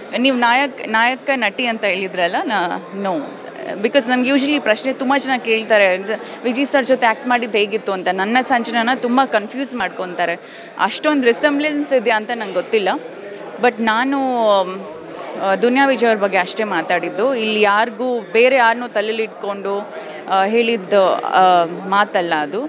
ನೀವು ನಾಯಕ್ ನಾಯಕ ನಟಿ ಅಂತ ಹೇಳಿದ್ರಲ್ಲ ನಾ ನೋ ಬಿಕಾಸ್ ನನಗೆ ಯೂಶಲಿ ಪ್ರಶ್ನೆ ತುಂಬ ಜನ ಕೇಳ್ತಾರೆ ಅಂದ್ರೆ, ವಿಜಯ್ ಸರ್ ಜೊತೆ ಆ್ಯಕ್ಟ್ ಮಾಡಿದ್ದು ಹೇಗಿತ್ತು ಅಂತ ನನ್ನ ಸಂಚಲನ ತುಂಬ ಕನ್ಫ್ಯೂಸ್ ಮಾಡ್ಕೊತಾರೆ ಅಷ್ಟೊಂದು ರಿಸಂಬ್ಲೆನ್ಸ್ ಇದೆಯಾ ಅಂತ ನಂಗೆ ಗೊತ್ತಿಲ್ಲ ಬಟ್ ನಾನು ಆ, ದುನಿಯಾ ವಿಜಯ್ ಅವ್ರ ಬಗ್ಗೆ ಅಷ್ಟೇ ಮಾತಾಡಿದ್ದು ಇಲ್ಲಿ ಯಾರಿಗೂ ಬೇರೆ ಯಾರನ್ನೂ ತಲೆಯಲ್ಲಿ ಇಟ್ಕೊಂಡು ಆ, ಹೇಳಿದ್ದು ಆ, ಮಾತಲ್ಲ ಅದು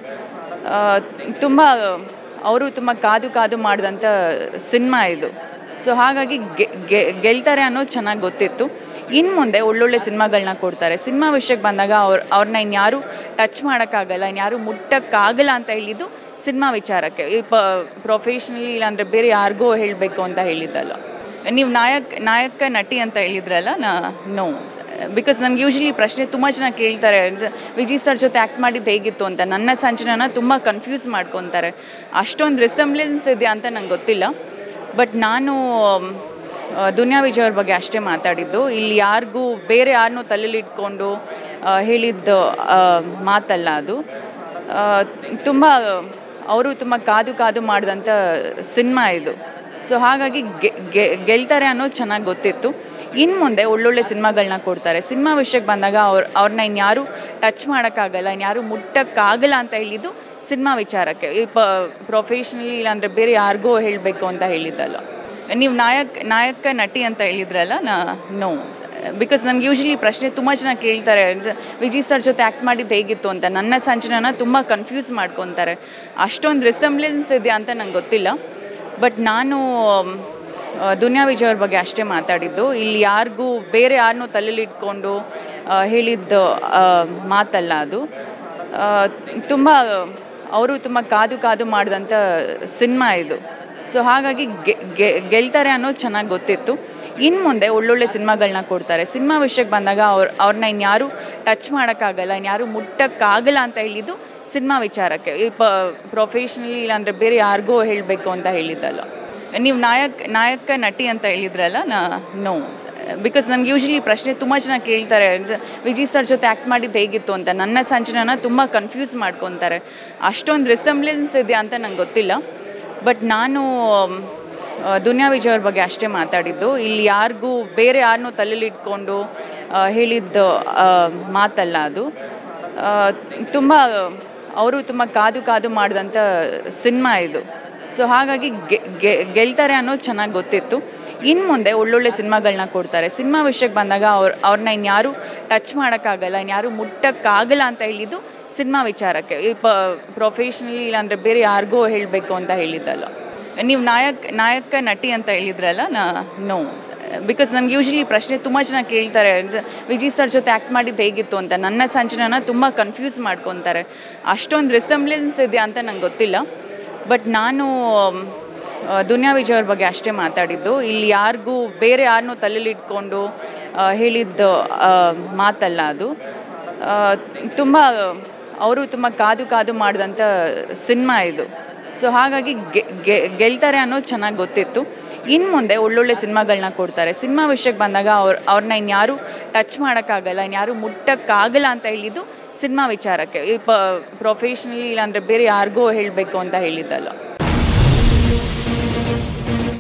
ತುಂಬ ಅವರು ತುಂಬ ಕಾದು ಕಾದು ಮಾಡಿದಂಥ ಸಿನಿಮಾ ಇದು ಸೊ ಹಾಗಾಗಿ ಗೆ- ಗೆ- ಗೆಲ್ತಾರೆ ಅನ್ನೋದು ಚೆನ್ನಾಗಿ ಗೊತ್ತಿತ್ತು ಇನ್ನು ಮುಂದೆ ಒಳ್ಳೊಳ್ಳೆ ಸಿನಿಮಾಗಳನ್ನ ಕೊಡ್ತಾರೆ ಸಿನಿಮಾ ವಿಷಯಕ್ಕೆ ಬಂದಾಗ ಅವ್ರು ಅವ್ರನ್ನ ಇನ್ಯಾರು ಟಚ್ ಮಾಡೋಕ್ಕಾಗಲ್ಲ ಇನ್ಯಾರು ಮುಟ್ಟಕ್ಕಾಗಲ್ಲ ಅಂತ ಹೇಳಿದ್ದು ಸಿನಿಮಾ ವಿಚಾರಕ್ಕೆ ಈ ಪ ಪ್ರೊಫೆಷ್ನಲಿ ಇಲ್ಲಾಂದರೆ ಬೇರೆ ಯಾರಿಗೋ ಹೇಳಬೇಕು ಅಂತ ಹೇಳಿದ್ದಲ್ಲ ನೀವು ನಾಯಕ್ ನಾಯಕ ನಟಿ ಅಂತ ಹೇಳಿದ್ರಲ್ಲ ನಾ ನೋ ಬಿಕಾಸ್ ನನಗೆ ಯೂಶಲಿ ಪ್ರಶ್ನೆ ತುಂಬ ಜನ ಕೇಳ್ತಾರೆ ಅಂದ್ರೆ, ವಿಜಯ್ ಸರ್ ಜೊತೆ ಆ್ಯಕ್ಟ್ ಮಾಡಿದ್ದು ಹೇಗಿತ್ತು ಅಂತ ನನ್ನ ಸಂಚಲನ ತುಂಬ ಕನ್ಫ್ಯೂಸ್ ಮಾಡ್ಕೊತಾರೆ ಅಷ್ಟೊಂದು ರಿಸಂಬ್ಲೆನ್ಸ್ ಇದೆಯಾ ಅಂತ ನಂಗೆ ಗೊತ್ತಿಲ್ಲ ಬಟ್ ನಾನು ಆ, ದುನಿಯಾ ವಿಜಯ್ ಅವ್ರ ಬಗ್ಗೆ ಅಷ್ಟೇ ಮಾತಾಡಿದ್ದು ಇಲ್ಲಿ ಯಾರಿಗೂ ಬೇರೆ ಯಾರನ್ನೂ ತಲೆಯಲ್ಲಿ ಇಟ್ಕೊಂಡು ಆ, ಹೇಳಿದ್ದು ಆ, ಮಾತಲ್ಲ ಅದು ತುಂಬ ಅವರು ತುಂಬ ಕಾದು ಕಾದು ಮಾಡಿದಂಥ ಸಿನಿಮಾ ಇದು ಸೊ ಹಾಗಾಗಿ ಗೆ- ಗೆ- ಗೆಲ್ತಾರೆ ಅನ್ನೋದು ಚೆನ್ನಾಗಿ ಗೊತ್ತಿತ್ತು ಇನ್ನು ಮುಂದೆ ಒಳ್ಳೊಳ್ಳೆ ಸಿನಿಮಾಗಳನ್ನ ಕೊಡ್ತಾರೆ ಸಿನಿಮಾ ವಿಷಯಕ್ಕೆ ಬಂದಾಗ ಅವ್ರು ಅವ್ರನ್ನ ಇನ್ಯಾರು ಟಚ್ ಮಾಡೋಕ್ಕಾಗಲ್ಲ ಇನ್ಯಾರು ಮುಟ್ಟಕ್ಕಾಗಲ್ಲ ಅಂತ ಹೇಳಿದ್ದು ಸಿನಿಮಾ ವಿಚಾರಕ್ಕೆ ಈ ಪ ಪ್ರೊಫೆಷ್ನಲಿ ಇಲ್ಲಾಂದರೆ ಬೇರೆ ಯಾರಿಗೋ ಹೇಳಬೇಕು ಅಂತ ಹೇಳಿದ್ದಲ್ಲ ನೀವು ನಾಯಕ್ ನಾಯಕ ನಟಿ ಅಂತ ಹೇಳಿದ್ರಲ್ಲ ನಾ ನೋ ಬಿಕಾಸ್ ನನಗೆ ಯೂಶಲಿ ಪ್ರಶ್ನೆ ತುಂಬ ಜನ ಕೇಳ್ತಾರೆ ಅಂದ್ರೆ, ವಿಜಯ್ ಸರ್ ಜೊತೆ ಆ್ಯಕ್ಟ್ ಮಾಡಿದ್ದು ಹೇಗಿತ್ತು ಅಂತ ನನ್ನ ಸಂಚಲನ ತುಂಬ ಕನ್ಫ್ಯೂಸ್ ಮಾಡ್ಕೊತಾರೆ ಅಷ್ಟೊಂದು ರಿಸಂಬ್ಲೆನ್ಸ್ ಇದೆಯಾ ಅಂತ ನಂಗೆ ಗೊತ್ತಿಲ್ಲ ಬಟ್ ನಾನು ಆ, ದುನಿಯಾ ವಿಜಯ್ ಅವ್ರ ಬಗ್ಗೆ ಅಷ್ಟೇ ಮಾತಾಡಿದ್ದು ಇಲ್ಲಿ ಯಾರಿಗೂ ಬೇರೆ ಯಾರನ್ನೂ ತಲೆಯಲ್ಲಿ ಇಟ್ಕೊಂಡು ಆ, ಹೇಳಿದ್ದು ಆ, ಮಾತಲ್ಲ ಅದು ತುಂಬ ಅವರು ತುಂಬ ಕಾದು ಕಾದು ಮಾಡಿದಂಥ ಸಿನಿಮಾ ಇದು ಸೊ ಹಾಗಾಗಿ ಗೆ- ಗೆ- ಗೆಲ್ತಾರೆ ಅನ್ನೋದು ಚೆನ್ನಾಗಿ ಗೊತ್ತಿತ್ತು ಇನ್ನು ಮುಂದೆ ಒಳ್ಳೊಳ್ಳೆ ಸಿನಿಮಾಗಳನ್ನ ಕೊಡ್ತಾರೆ ಸಿನಿಮಾ ವಿಷಯಕ್ಕೆ ಬಂದಾಗ ಅವ್ರು ಅವ್ರನ್ನ ಇನ್ಯಾರು ಟಚ್ ಮಾಡೋಕ್ಕಾಗಲ್ಲ ಇನ್ಯಾರು ಮುಟ್ಟಕ್ಕಾಗಲ್ಲ ಅಂತ ಹೇಳಿದ್ದು ಸಿನಿಮಾ ವಿಚಾರಕ್ಕೆ ಈ ಪ ಪ್ರೊಫೆಷ್ನಲಿ ಇಲ್ಲಾಂದರೆ ಬೇರೆ ಯಾರಿಗೋ ಹೇಳಬೇಕು ಅಂತ ಹೇಳಿದ್ದಲ್ಲ ನೀವು ನಾಯಕ್ ನಾಯಕ ನಟಿ ಅಂತ ಹೇಳಿದ್ರಲ್ಲ ನಾ ನೋ ಬಿಕಾಸ್ ನನಗೆ ಯೂಶಲಿ ಪ್ರಶ್ನೆ ತುಂಬ ಜನ ಕೇಳ್ತಾರೆ ಅಂದ್ರೆ, ವಿಜಯ್ ಸರ್ ಜೊತೆ ಆ್ಯಕ್ಟ್ ಮಾಡಿದ್ದು ಹೇಗಿತ್ತು ಅಂತ ನನ್ನ ಸಂಚಲನ ತುಂಬ ಕನ್ಫ್ಯೂಸ್ ಮಾಡ್ಕೊತಾರೆ ಅಷ್ಟೊಂದು ರಿಸಂಬ್ಲೆನ್ಸ್ ಇದೆಯಾ ಅಂತ ನಂಗೆ ಗೊತ್ತಿಲ್ಲ ಬಟ್ ನಾನು ಆ, ದುನಿಯಾ ವಿಜಯ್ ಅವ್ರ ಬಗ್ಗೆ ಅಷ್ಟೇ ಮಾತಾಡಿದ್ದು ಇಲ್ಲಿ ಯಾರಿಗೂ ಬೇರೆ ಯಾರನ್ನೂ ತಲೆಯಲ್ಲಿ ಇಟ್ಕೊಂಡು ಆ, ಹೇಳಿದ್ದು ಆ, ಮಾತಲ್ಲ ಅದು ತುಂಬ ಅವರು ತುಂಬ ಕಾದು ಕಾದು ಮಾಡಿದಂಥ ಸಿನಿಮಾ ಇದು ಸೊ ಹಾಗಾಗಿ ಗೆ- ಗೆ- ಗೆಲ್ತಾರೆ ಅನ್ನೋದು ಚೆನ್ನಾಗಿ ಗೊತ್ತಿತ್ತು ಇನ್ನು ಮುಂದೆ ಒಳ್ಳೊಳ್ಳೆ ಸಿನಿಮಾಗಳನ್ನ ಕೊಡ್ತಾರೆ ಸಿನಿಮಾ ವಿಷಯಕ್ಕೆ ಬಂದಾಗ ಅವ್ರು ಅವ್ರನ್ನ ಇನ್ಯಾರು ಟಚ್ ಮಾಡೋಕ್ಕಾಗಲ್ಲ ಇನ್ಯಾರು ಮುಟ್ಟಕ್ಕಾಗಲ್ಲ ಅಂತ ಹೇಳಿದ್ದು ಸಿನಿಮಾ ವಿಚಾರಕ್ಕೆ ಈ ಪ ಪ್ರೊಫೆಷ್ನಲಿ ಇಲ್ಲಾಂದರೆ ಬೇರೆ ಯಾರಿಗೋ ಹೇಳಬೇಕು ಅಂತ ಹೇಳಿದ್ದಲ್ಲ ನೀವು ನಾಯಕ್ ನಾಯಕ ನಟಿ ಅಂತ ಹೇಳಿದ್ರಲ್ಲ ನಾ ನೋ ಬಿಕಾಸ್ ನನಗೆ ಯೂಶಲಿ ಪ್ರಶ್ನೆ ತುಂಬ ಜನ ಕೇಳ್ತಾರೆ ಅಂದ್ರೆ, ವಿಜಯ್ ಸರ್ ಜೊತೆ ಆ್ಯಕ್ಟ್ ಮಾಡಿದ್ದು ಹೇಗಿತ್ತು ಅಂತ ನನ್ನ ಸಂಚಲನ ತುಂಬ ಕನ್ಫ್ಯೂಸ್ ಮಾಡ್ಕೊತಾರೆ ಅಷ್ಟೊಂದು ರಿಸಂಬ್ಲೆನ್ಸ್ ಇದೆಯಾ ಅಂತ ನಂಗೆ ಗೊತ್ತಿಲ್ಲ ಬಟ್ ನಾನು ಆ, ದುನಿಯಾ ವಿಜಯ್ ಅವ್ರ ಬಗ್ಗೆ ಅಷ್ಟೇ ಮಾತಾಡಿದ್ದು ಇಲ್ಲಿ ಯಾರಿಗೂ ಬೇರೆ ಯಾರನ್ನೂ ತಲೆಯಲ್ಲಿ ಇಟ್ಕೊಂಡು ಆ, ಹೇಳಿದ್ದು ಆ, ಮಾತಲ್ಲ ಅದು ತುಂಬ ಅವರು ತುಂಬ ಕಾದು ಕಾದು ಮಾಡಿದಂಥ ಸಿನಿಮಾ ಇದು ಸೊ ಹಾಗಾಗಿ ಗೆ- ಗೆ- ಗೆಲ್ತಾರೆ ಅನ್ನೋದು ಚೆನ್ನಾಗಿ ಗೊತ್ತಿತ್ತು ಇನ್ನು ಮುಂದೆ ಒಳ್ಳೊಳ್ಳೆ ಸಿನಿಮಾಗಳನ್ನ ಕೊಡ್ತಾರೆ ಸಿನಿಮಾ ವಿಷಯಕ್ಕೆ ಬಂದಾಗ ಅವ್ರು ಅವ್ರನ್ನ ಇನ್ಯಾರು ಟಚ್ ಮಾಡೋಕ್ಕಾಗಲ್ಲ ಇನ್ಯಾರು ಮುಟ್ಟಕ್ಕಾಗಲ್ಲ ಅಂತ ಹೇಳಿದ್ದು ಸಿನಿಮಾ ವಿಚಾರಕ್ಕೆ ಈ ಪ ಪ್ರೊಫೆಷ್ನಲಿ ಇಲ್ಲಾಂದರೆ ಬೇರೆ ಯಾರಿಗೋ ಹೇಳಬೇಕು ಅಂತ ಹೇಳಿದ್ದಲ್ಲ